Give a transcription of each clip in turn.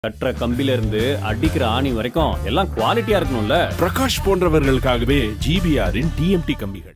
கட்டுற கம்பில இருந்து அடிக்கிற ஆணி வரைக்கும் எல்லாம் குவாலிட்டியா இருக்கணும்ல பிரகாஷ் போன்றவர்களுக்காகவே ஜிபிஆரின் டிஎம்டி கம்பிகள்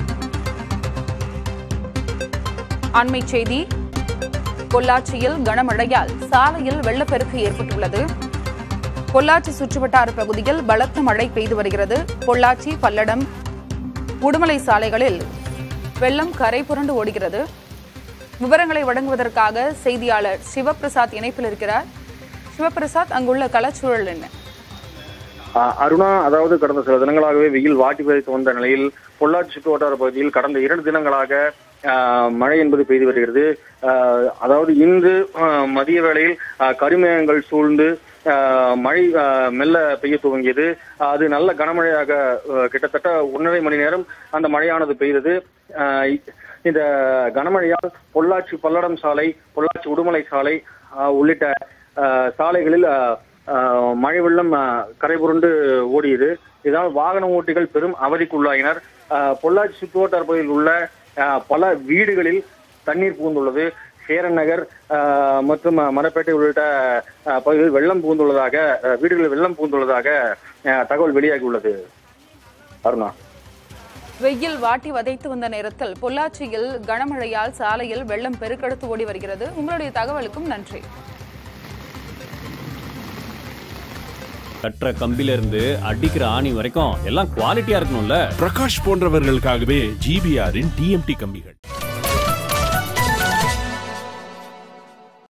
அண்மை செய்தி பொள்ளாச்சியில் கனமழையால் சாலையில் வெள்ளப்பெருக்கு ஏற்பட்டுள்ளது பொள்ளாச்சி சுற்றுவட்டார பகுதியில் பலத்த மழை பெய்து வருகிறது பொள்ளாச்சி பல்லடம் உடுமலை சாலைகளில் வெள்ளம் கரை புரண்டு ஓடுகிறது விவரங்களை வழங்குவதற்காக செய்தியாளர் சிவபிரசாத் இணைப்பில் இருக்கிறார் சிவபிரசாத் அங்குள்ள களச்சூழல் என்ன ஆஹ் அருணா அதாவது கடந்த சில தினங்களாகவே வெயில் வாட்டி வதைத்து வந்த நிலையில் பொள்ளாச்சி சுற்றுவட்டார பகுதியில் கடந்த இரண்டு தினங்களாக ஆஹ் மழை என்பது பெய்து வருகிறது ஆஹ் அதாவது இன்று ஆஹ் மதிய வேளையில் ஆஹ் கருமேகங்கள் சூழ்ந்து ஆஹ் மழை ஆஹ் மெல்ல பெய்ய துவங்கியது அது நல்ல கனமழையாக ஆஹ் கிட்டத்தட்ட ஒன்றரை மணி நேரம் அந்த மழையானது பெய்தது ஆஹ் இந்த கனமழையால் பொள்ளாச்சி பல்லடம் சாலை பொள்ளாச்சி உடுமலை சாலை ஆஹ் உள்ளிட்ட ஆஹ் சாலைகளில் ஆஹ் ஆஹ் மழை வெள்ளம் ஆஹ் கரை புரண்டு ஓடியது இதனால் வாகன ஓட்டிகள் பெரும் அவதிக்குள்ளாயினர் ஆஹ் பொள்ளாச்சி சுற்றுவட்டார பகுதியில் உள்ள ஆஹ் பல வீடுகளில் தண்ணீர் புகுந்துள்ளது சேரன் நகர் ஆஹ் மற்றும் மரப்பேட்டை உள்ளிட்ட ஆஹ் பகுதிகளில் வெள்ளம் புகுந்துள்ளதாக ஆஹ் வீடுகளில் வெள்ளம் புகுந்துள்ளதாக ஆஹ் தகவல் வெளியாகியுள்ளது அருணா வெயில் வாட்டி வதைத்து வந்த நேரத்தில் பொள்ளாச்சியில் கனமழையால் சாலையில் வெள்ளம் பெருக்கெடுத்து ஓடி வருகிறது உங்களுடைய தகவலுக்கும் நன்றி கட்டுற கம்பில இருந்து அடிக்கிற ஆணி வரைக்கும் எல்லாம் குவாலிட்டியா இருக்கணும்ல பிரகாஷ் போன்றவர்களுக்காகவே ஜிபிஆரின் டிஎம்டி கம்பிகள்